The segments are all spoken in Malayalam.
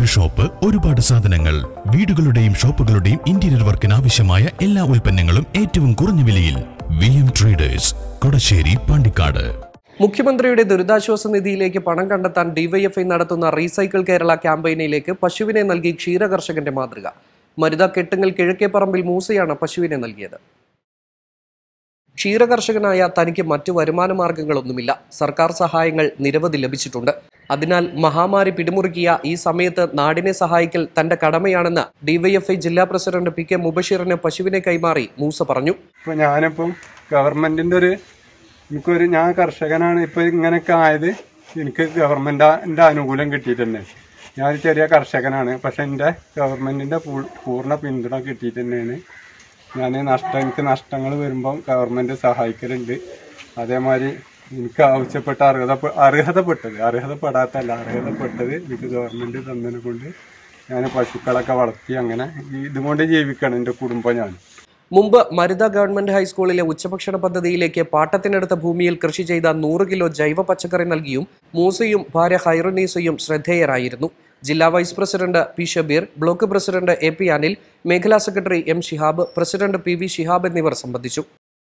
ഷോപ്പ് ഒരുപാട് സാധനങ്ങൾ വീടുകളുടെയും ഷോപ്പുകളുടെയും ഇന്റീരിയർ വർക്കിന് ആവശ്യമായ എല്ലാ ഉൽപ്പന്നങ്ങളും ഏറ്റവും കുറഞ്ഞ വിലയിൽ V M traders Kodasseri Pandikkad മുഖ്യമന്ത്രിയുടെ ദുരിതാശ്വാസ നിധിയിലേക്ക് പണം കണ്ടെത്താൻ ഡിവൈഎഫ്ഐ നടത്തുന്ന റീസൈക്കിൾ കേരള ക്യാമ്പയിനിലേക്ക് പശുവിനെ നൽകി ക്ഷീരകർഷകന്റെ മാതൃക മരുത കെട്ടുങ്ങൽ കിഴക്കേപ്പറമ്പിൽ മൂസയാണ് പശുവിനെ നൽകിയത് ക്ഷീരകർഷകനായ തനിക്ക് മറ്റു വരുമാന മാർഗങ്ങളൊന്നുമില്ല സർക്കാർ സഹായങ്ങൾ നിരവധി ലഭിച്ചിട്ടുണ്ട് അതിനാൽ മഹാമാരി പിടിമുറുക്കിയ ഈ സമയത്ത് നാടിനെ സഹായിക്കൽ തന്റെ കടമയാണെന്ന് ഡിവൈഎഫ്ഐ ജില്ലാ പ്രസിഡന്റ് പി കെ മുബഷീറിന് പശുവിനെ കൈമാറി മൂസ പറഞ്ഞു ഇപ്പൊ ഞാനിപ്പം ഗവൺമെന്റിന്റെ ഒരു എനിക്കൊരു ഞാൻ കർഷകനാണ് ഇപ്പൊ ഇങ്ങനെയൊക്കെ ആയത് എനിക്ക് ഗവൺമെന്റിന്റെ അനുകൂലം കിട്ടിയിട്ടുണ്ട് ഞാൻ ചെറിയ കർഷകനാണ് പക്ഷെ എന്റെ ഗവൺമെന്റിന്റെ പൂ- പൂർണ്ണ പിന്തുണ കിട്ടിയിട്ട് തന്നെയാണ് ഞാൻ നഷ്ടം എനിക്ക് നഷ്ടങ്ങൾ വരുമ്പം ഗവൺമെന്റ് സഹായിക്കലുണ്ട് അതേമാതിരി എനിക്ക് ആവശ്യപ്പെട്ട അർഹത അർഹതപ്പെട്ടത് അർഹതപ്പെടാത്തല്ല അർഹതപ്പെട്ടത് എനിക്ക് ഗവൺമെന്റ് തന്നതിനെ കൊണ്ട് ഞാൻ പശുക്കളൊക്കെ വളർത്തി അങ്ങനെ ഈ ഇതുകൊണ്ട് ജീവിക്കണം എൻ്റെ കുടുംബം ഞാൻ മുമ്പ് മരുത ഗവൺമെന്റ് ഹൈസ്കൂളിലെ ഉച്ചഭക്ഷണ പദ്ധതിയിലേക്ക് പാട്ടത്തിനടുത്ത ഭൂമിയിൽ കൃഷി ചെയ്ത നൂറ് കിലോ ജൈവ പച്ചക്കറി നൽകിയും മൂസയും ഭാര്യ ഹൈറുനീസയും ശ്രദ്ധേയരായിരുന്നു ജില്ലാ vice president P Shabeer block president A P Anil മേഖലാ secretary M Shihab president P V Shihab എന്നിവർ സംബന്ധിച്ചു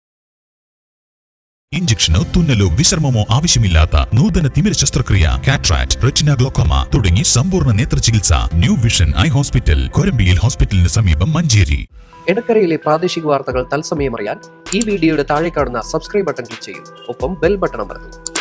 ഇഞ്ചക്ഷനോ തുന്നലോ വിശ്രമമോ ആവശ്യമില്ലാത്ത നൂതന തിമിര ശസ്ത്രക്രിയ കാട്രാക്ട് റെറ്റിന ഗ്ലോക്കോമ തുടങ്ങി സമ്പൂർണ്ണ നേത്ര ചികിത്സ ന്യൂ വിഷൻ ഐ ഹോസ്പിറ്റൽ കൊരമ്പിയിൽ ഹോസ്പിറ്റലിന് സമീപം മഞ്ചേരി എടക്കരയിലെ പ്രാദേശിക വാർത്തകൾ തത്സമയം അറിയാൻ ഈ വീഡിയോയുടെ താഴെ കാണുന്ന സബ്സ്ക്രൈബ് ബട്ടൺ ക്ലിക്ക് ചെയ്യൂ ഒപ്പം ബെൽ ബട്ടൺ അമർത്തും